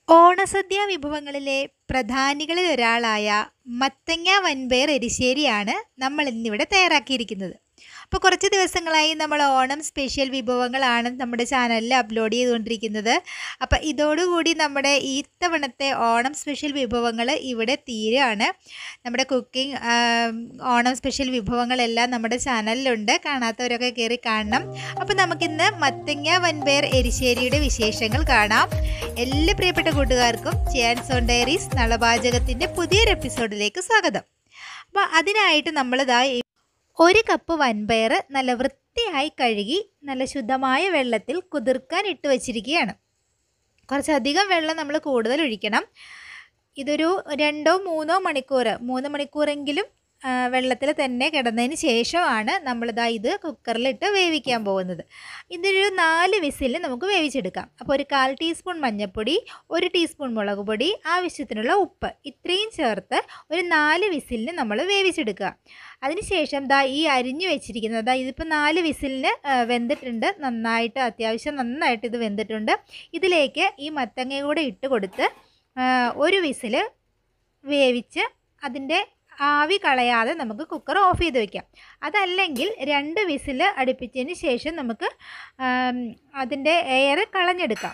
ഓണസദ്യ വിഭവങ്ങളിലെ പ്രധാനികളിൽ ഒരാളായ മത്തങ്ങ വൻപയർ എരിശ്ശേരിയാണ് നമ്മൾ ഇന്നിവിടെ തയ്യാറാക്കിയിരിക്കുന്നത് അപ്പോൾ കുറച്ച് ദിവസങ്ങളായി നമ്മൾ ഓണം സ്പെഷ്യൽ വിഭവങ്ങളാണ് നമ്മുടെ ചാനലിൽ അപ്ലോഡ് ചെയ്തുകൊണ്ടിരിക്കുന്നത് അപ്പോൾ ഇതോടുകൂടി നമ്മുടെ ഈ തവണത്തെ ഓണം സ്പെഷ്യൽ വിഭവങ്ങൾ ഇവിടെ തീരുകയാണ് നമ്മുടെ കുക്കിംഗ് ഓണം സ്പെഷ്യൽ വിഭവങ്ങളെല്ലാം നമ്മുടെ ചാനലിലുണ്ട് കാണാത്തവരൊക്കെ കയറി കാണണം അപ്പോൾ നമുക്കിന്ന് മത്തങ്ങ വൻപയർ എരിശ്ശേരിയുടെ വിശേഷങ്ങൾ കാണാം എല്ലാ പ്രിയപ്പെട്ട കൂട്ടുകാർക്കും ചിയാൻസ് ഓൺ ഡയറീസ് നളപാചകത്തിൻ്റെ പുതിയൊരു എപ്പിസോഡിലേക്ക് സ്വാഗതം അപ്പോൾ അതിനായിട്ട് നമ്മളിതാ ഈ ഒരു കപ്പ് വൻപയർ നല്ല വൃത്തിയായി കഴുകി നല്ല ശുദ്ധമായ വെള്ളത്തിൽ കുതിർക്കാൻ ഇട്ട് വച്ചിരിക്കുകയാണ് കുറച്ചധികം വെള്ളം നമ്മൾ കൂടുതൽ ഒഴിക്കണം ഇതൊരു രണ്ടോ മൂന്നോ മണിക്കൂർ മൂന്ന് മണിക്കൂറെങ്കിലും വെള്ളത്തിൽ തന്നെ കിടന്നതിന് ശേഷമാണ് നമ്മളിതാ ഇത് കുക്കറിലിട്ട് വേവിക്കാൻ പോകുന്നത് ഇതൊരു നാല് വിസിൽ നമുക്ക് വേവിച്ചെടുക്കാം അപ്പോൾ ഒരു കാൽ ടീസ്പൂൺ മഞ്ഞൾപ്പൊടി ഒരു ടീസ്പൂൺ മുളക് പൊടി ആവശ്യത്തിനുള്ള ഉപ്പ് ഇത്രയും ചേർത്ത് ഒരു നാല് വിസിലിന് നമ്മൾ വേവിച്ചെടുക്കുക അതിനുശേഷം ദാ ഈ അരിഞ്ഞു വെച്ചിരിക്കുന്നത് ദാ ഇതിപ്പോൾ നാല് വിസിലിന് വെന്തിട്ടുണ്ട് നന്നായിട്ട് അത്യാവശ്യം നന്നായിട്ട് ഇത് വെന്തിട്ടുണ്ട് ഇതിലേക്ക് ഈ മത്തങ്ങ കൂടെ ഇട്ട് കൊടുത്ത് ഒരു വിസിൽ വേവിച്ച് അതിൻ്റെ ആവി കളയാതെ നമുക്ക് കുക്കർ ഓഫ് ചെയ്ത് വെക്കാം അതല്ലെങ്കിൽ രണ്ട് വിസിൽ അടുപ്പിച്ചതിന് ശേഷം നമുക്ക് അതിൻ്റെ എയർ കളഞ്ഞെടുക്കാം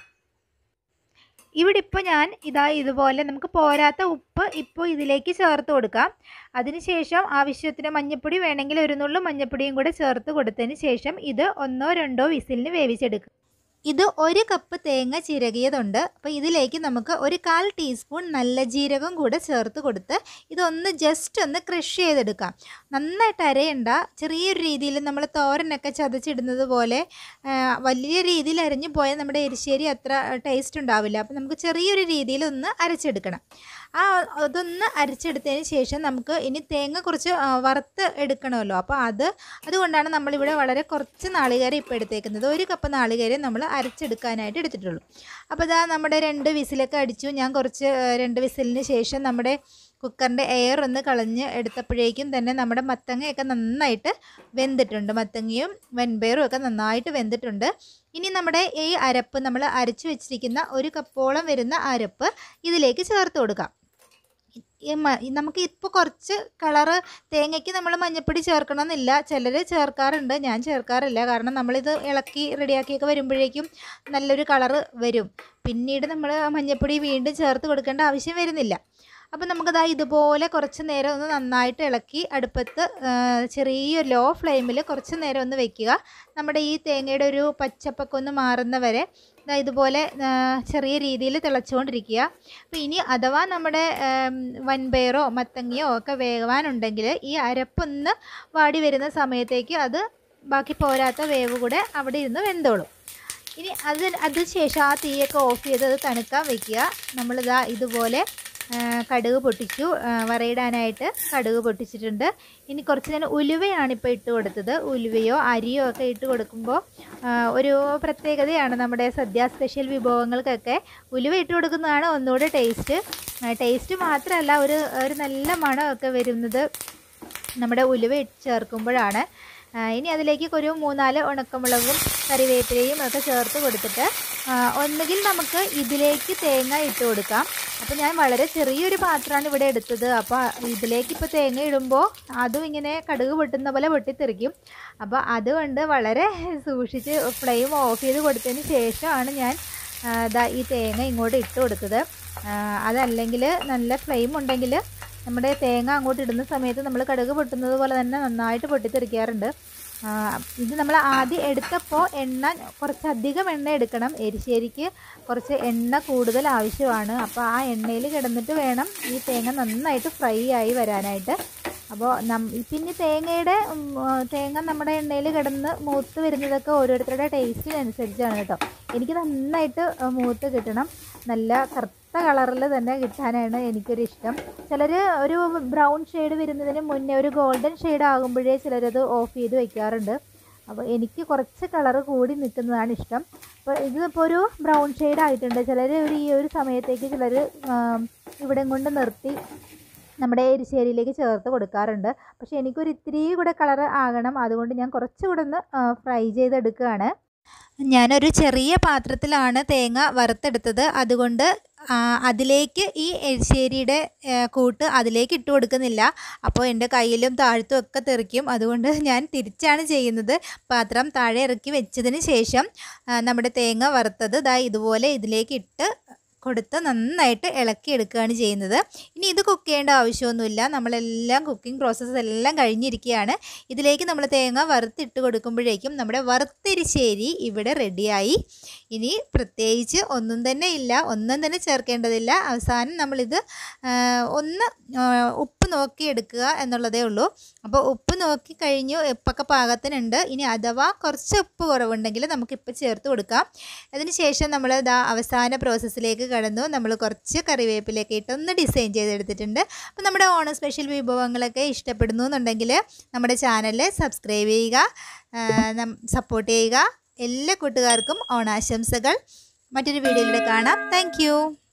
ഇവിടെ ഇപ്പോൾ ഞാൻ ഇതാ ഇതുപോലെ നമുക്ക് പോരാത്ത ഉപ്പ് ഇപ്പോൾ ഇതിലേക്ക് ചേർത്ത് കൊടുക്കാം അതിനുശേഷം ആവശ്യത്തിന് മഞ്ഞൾപ്പൊടി വേണമെങ്കിൽ ഒരു നുള്ളു മഞ്ഞൾപ്പൊടിയും കൂടെ ചേർത്ത് കൊടുത്തതിന് ശേഷം ഇത് ഒന്നോ രണ്ടോ വിസിലിന് വേവിച്ചെടുക്കും ഇത് ഒരു കപ്പ് തേങ്ങ ചിരകിയതുണ്ട് അപ്പോൾ ഇതിലേക്ക് നമുക്ക് ഒരു കാൽ ടീസ്പൂൺ നല്ല ജീരകം കൂടെ ചേർത്ത് കൊടുത്ത് ഇതൊന്ന് ജസ്റ്റ് ഒന്ന് ക്രഷ് ചെയ്തെടുക്കാം നന്നായിട്ട് അരയണ്ട ചെറിയൊരു രീതിയിൽ നമ്മൾ തോരനൊക്കെ ചതച്ചിടുന്നത് പോലെ വലിയ രീതിയിൽ അരഞ്ഞു പോയാൽ നമ്മുടെ എരിശ്ശേരി അത്ര ടേസ്റ്റ് ഉണ്ടാവില്ല അപ്പോൾ നമുക്ക് ചെറിയൊരു രീതിയിൽ ഒന്ന് അരച്ചെടുക്കണം ആ അതൊന്ന് അരച്ചെടുത്തതിന് ശേഷം നമുക്ക് ഇനി തേങ്ങ കുറച്ച് വറുത്ത് എടുക്കണമല്ലോ അപ്പോൾ അത് അതുകൊണ്ടാണ് നമ്മളിവിടെ വളരെ കുറച്ച് നാളികേരം ഇപ്പോൾ എടുത്തേക്കുന്നത് ഒരു കപ്പ് നാളികേരം നമ്മൾ അരച്ചെടുക്കാനായിട്ട് എടുത്തിട്ടുള്ളൂ അപ്പോൾ ഇതാ നമ്മുടെ രണ്ട് വിസിലൊക്കെ അടിച്ചു ഞാൻ കുറച്ച് രണ്ട് വിസിലിന് ശേഷം നമ്മുടെ കുക്കറിൻ്റെ എയർ ഒന്ന് കളഞ്ഞ് എടുത്തപ്പോഴേക്കും തന്നെ നമ്മുടെ മത്തങ്ങയൊക്കെ നന്നായിട്ട് വെന്തിട്ടുണ്ട് മത്തങ്ങയും വെൻപയറും ഒക്കെ നന്നായിട്ട് വെന്തിട്ടുണ്ട് ഇനി നമ്മുടെ ഈ അരപ്പ് നമ്മൾ അരച്ച് വെച്ചിരിക്കുന്ന ഒരു കപ്പോളം വരുന്ന അരപ്പ് ഇതിലേക്ക് ചേർത്ത് കൊടുക്കാം നമുക്ക് ഇപ്പോൾ കുറച്ച് കളറ് തേങ്ങയ്ക്ക് നമ്മൾ മഞ്ഞപ്പൊടി ചേർക്കണമെന്നില്ല ചിലർ ചേർക്കാറുണ്ട് ഞാൻ ചേർക്കാറില്ല കാരണം നമ്മളിത് ഇളക്കി റെഡിയാക്കിയൊക്കെ വരുമ്പോഴേക്കും നല്ലൊരു കളറ് വരും പിന്നീട് നമ്മൾ മഞ്ഞപ്പൊടി വീണ്ടും ചേർത്ത് കൊടുക്കേണ്ട ആവശ്യം വരുന്നില്ല അപ്പോൾ നമുക്കതാ ഇതുപോലെ കുറച്ച് നേരം ഒന്ന് നന്നായിട്ട് ഇളക്കി അടുപ്പത്ത് ചെറിയ ലോ ഫ്ലെയിമിൽ കുറച്ച് നേരം ഒന്ന് വെക്കുക നമ്മുടെ ഈ തേങ്ങയുടെ ഒരു പച്ചപ്പൊക്കെ ഒന്ന് മാറുന്ന വരെ ഇതുപോലെ ചെറിയ രീതിയിൽ തിളച്ചുകൊണ്ടിരിക്കുക അപ്പോൾ ഇനി അഥവാ നമ്മുടെ വൻപയറോ മത്തങ്ങയോ ഒക്കെ വേവാനുണ്ടെങ്കിൽ ഈ അരപ്പൊന്ന് വാടി വരുന്ന സമയത്തേക്ക് അത് ബാക്കി പോരാത്ത വേവ് കൂടെ അവിടെ ഇരുന്ന് വെന്തോളും ഇനി അത് അതിന് ശേഷം ആ തീയൊക്കെ ഓഫ് ചെയ്ത് അത് തണുക്കാൻ വെക്കുക നമ്മളിതാ ഇതുപോലെ കടുക് പൊട്ടിച്ചു വറയിടാനായിട്ട് കടുക് പൊട്ടിച്ചിട്ടുണ്ട് ഇനി കുറച്ച് ഞാൻ ഉലുവയാണ് ഇപ്പോൾ ഇട്ട് കൊടുത്തത് ഉലുവയോ അരിയോ ഒക്കെ ഇട്ട് കൊടുക്കുമ്പോൾ ഒരു പ്രത്യേകതയാണ് നമ്മുടെ സദ്യ സ്പെഷ്യൽ വിഭവങ്ങൾക്കൊക്കെ ഉലുവ ഇട്ട് കൊടുക്കുന്നതാണ് ഒന്നുകൂടെ ടേസ്റ്റ് ടേസ്റ്റ് മാത്രമല്ല ഒരു ഒരു നല്ല മണമൊക്കെ വരുന്നത് നമ്മുടെ ഉലുവ ചേർക്കുമ്പോഴാണ് ഇനി അതിലേക്ക് ഒരു മൂന്നാല് ഉണക്കമുളകും കറിവേപ്പിലയും ഒക്കെ ചേർത്ത് കൊടുത്തിട്ട് ഒന്നുകിൽ നമുക്ക് ഇതിലേക്ക് തേങ്ങ ഇട്ട് കൊടുക്കാം അപ്പോൾ ഞാൻ വളരെ ചെറിയൊരു പാത്രമാണ് ഇവിടെ എടുത്തത് അപ്പോൾ ഇതിലേക്ക് ഇപ്പോൾ തേങ്ങ ഇടുമ്പോൾ അതും ഇങ്ങനെ കടുക് പൊട്ടുന്ന പോലെ പൊട്ടിത്തെറിക്കും അപ്പോൾ അതുകൊണ്ട് വളരെ സൂക്ഷിച്ച് ഫ്ലെയിം ഓഫ് ചെയ്ത് കൊടുത്തതിന് ശേഷമാണ് ഞാൻ ഇതാ ഈ തേങ്ങ ഇങ്ങോട്ട് ഇട്ട് കൊടുത്തത് അതല്ലെങ്കിൽ നല്ല ഫ്ലെയിം ഉണ്ടെങ്കിൽ നമ്മുടെ തേങ്ങ അങ്ങോട്ട് ഇടുന്ന സമയത്ത് നമ്മൾ കടുക് പൊട്ടുന്നത് പോലെ തന്നെ നന്നായിട്ട് പൊട്ടിത്തെറിക്കാറുണ്ട് ഇത് നമ്മൾ ആദ്യം എടുത്തപ്പോൾ എണ്ണ കുറച്ചധികം എണ്ണ എടുക്കണം എരിശ്ശേരിക്ക് കുറച്ച് എണ്ണ കൂടുതൽ ആവശ്യമാണ് അപ്പോൾ ആ എണ്ണയിൽ കിടന്നിട്ട് വേണം ഈ തേങ്ങ നന്നായിട്ട് ഫ്രൈ ആയി വരാനായിട്ട് അപ്പോൾ നം പിന്നെ തേങ്ങയുടെ തേങ്ങ നമ്മുടെ എണ്ണയിൽ കിടന്ന് മൂത്ത് വരുന്നതൊക്കെ ഓരോരുത്തരുടെ ടേസ്റ്റിനനുസരിച്ചാണ് കേട്ടോ എനിക്ക് നന്നായിട്ട് മൂത്ത് കിട്ടണം നല്ല കറുത്ത കളറിൽ തന്നെ കിട്ടാനാണ് എനിക്കൊരു ഇഷ്ടം ചിലർ ഒരു ബ്രൗൺ ഷെയ്ഡ് വരുന്നതിന് മുന്നേ ഒരു ഗോൾഡൻ ഷെയ്ഡ് ആകുമ്പോഴേ ചിലരത് ഓഫ് ചെയ്ത് വെക്കാറുണ്ട് അപ്പോൾ എനിക്ക് കുറച്ച് കളറ് കൂടി നിൽക്കുന്നതാണ് ഇഷ്ടം അപ്പോൾ ഇതിപ്പോൾ ഒരു ബ്രൗൺ ഷെയ്ഡ് ആയിട്ടുണ്ട് ചിലർ ഒരു ഈ ഒരു സമയത്തേക്ക് ചിലർ ഇവിടെ കൊണ്ട് നിർത്തി നമ്മുടെ എരിശ്ശേരിയിലേക്ക് ചേർത്ത് കൊടുക്കാറുണ്ട് പക്ഷേ എനിക്കൊരു ഇത്തിരി കൂടെ കളർ ആകണം അതുകൊണ്ട് ഞാൻ കുറച്ചുകൂടെ ഒന്ന് ഫ്രൈ ചെയ്തെടുക്കുകയാണ് ഞാനൊരു ചെറിയ പാത്രത്തിലാണ് തേങ്ങ വറുത്തെടുത്തത് അതുകൊണ്ട് ആ, അതിലേക്ക് ഈ എരിശ്ശേരിയുടെ ഏ, കൂട്ട് അതിലേക്ക് ഇട്ട് കൊടുക്കുന്നില്ല അപ്പോൾ എൻ്റെ കയ്യിലും താഴ്ത്തും ഒക്കെ തെറിക്കും അതുകൊണ്ട് ഞാൻ തിരിച്ചാണ് ചെയ്യുന്നത് പാത്രം താഴെ ഇറക്കി വെച്ചതിന് ശേഷം ആ, നമ്മുടെ തേങ്ങ വറുത്തത് ദാ ഇതുപോലെ ഇതിലേക്ക് ഇട്ട് കൊടുത്ത് നന്നായിട്ട് ഇളക്കി എടുക്കുകയാണ് ചെയ്യുന്നത് ഇനി ഇത് കുക്ക് ചെയ്യേണ്ട ആവശ്യമൊന്നുമില്ല നമ്മളെല്ലാം കുക്കിംഗ് പ്രോസസ്സ് എല്ലാം കഴിഞ്ഞിരിക്കുകയാണ് ഇതിലേക്ക് നമ്മൾ തേങ്ങ വറുത്തിട്ട് കൊടുക്കുമ്പോഴേക്കും നമ്മുടെ വറുത്തിരിശ്ശേരി ഇവിടെ റെഡിയായി ഇനി പ്രത്യേകിച്ച് ഒന്നും തന്നെ ഇല്ല ഒന്നും തന്നെ ചേർക്കേണ്ടതില്ല അവസാനം നമ്മളിത് ആ, ഒന്ന് ആ, ഉപ്പ് നോക്കി എടുക്കുക എന്നുള്ളതേ ഉള്ളൂ അപ്പോൾ ഉപ്പ് നോക്കി കഴിഞ്ഞു ഉപ്പൊക്കെ പാകത്തിനുണ്ട് ഇനി അഥവാ കുറച്ച് ഉപ്പ് കുറവുണ്ടെങ്കിൽ നമുക്കിപ്പോൾ ചേർത്ത് കൊടുക്കാം അതിന് ശേഷം നമ്മൾ ഇതാ അവസാന പ്രോസസ്സിലേക്ക് കടന്നു നമ്മൾ കുറച്ച് കറിവേപ്പിലൊക്കെ ഇട്ട് ഒന്ന് ഡിസൈൻ ചെയ്തെടുത്തിട്ടുണ്ട് അപ്പോൾ നമ്മുടെ ഓണം സ്പെഷ്യൽ വിഭവങ്ങളൊക്കെ ഇഷ്ടപ്പെടുന്നു എന്നുണ്ടെങ്കിൽ നമ്മുടെ ചാനൽ സബ്സ്ക്രൈബ് ചെയ്യുക സപ്പോർട്ട് ചെയ്യുക എല്ലാ കൂട്ടുകാർക്കും ഓണാശംസകൾ മറ്റൊരു വീഡിയോയിലൂടെ കാണാം താങ്ക്